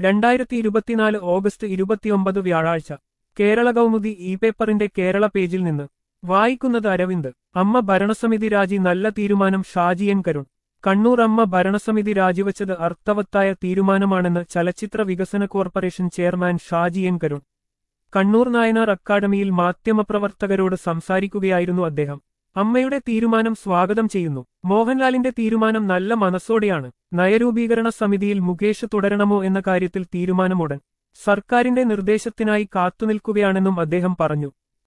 രണ്ടായിരത്തി ഇരുപത്തിനാല് ഓഗസ്റ്റ് ഇരുപത്തിയൊമ്പത് വ്യാഴാഴ്ച കേരള കൗമുദി ഇ പേപ്പറിന്റെ കേരള പേജിൽ നിന്ന് വായിക്കുന്നത് അരവിന്ദ് അമ്മ ഭരണസമിതി രാജി നല്ല തീരുമാനം ഷാജി എൻ കരുൺ കണ്ണൂർ അമ്മ ഭരണസമിതി രാജിവച്ചത് അർത്ഥവത്തായ തീരുമാനമാണെന്ന് ചലച്ചിത്ര വികസന corporation chairman Shaji N Karun Kannur Nayanar അക്കാദമിയിൽ മാധ്യമപ്രവർത്തകരോട് സംസാരിക്കുകയായിരുന്നു അദ്ദേഹം അമ്മയുടെ തീരുമാനം സ്വാഗതം ചെയ്യുന്നു മോഹൻലാലിന്റെ തീരുമാനം നല്ല മനസ്സോടെയാണ് നയരൂപീകരണ സമിതിയിൽ മുകേഷ് തുടരണമോ എന്ന കാര്യത്തിൽ തീരുമാനമുടൻ സർക്കാരിന്റെ നിർദ്ദേശത്തിനായി കാത്തുനിൽക്കുകയാണെന്നും അദ്ദേഹം പറഞ്ഞു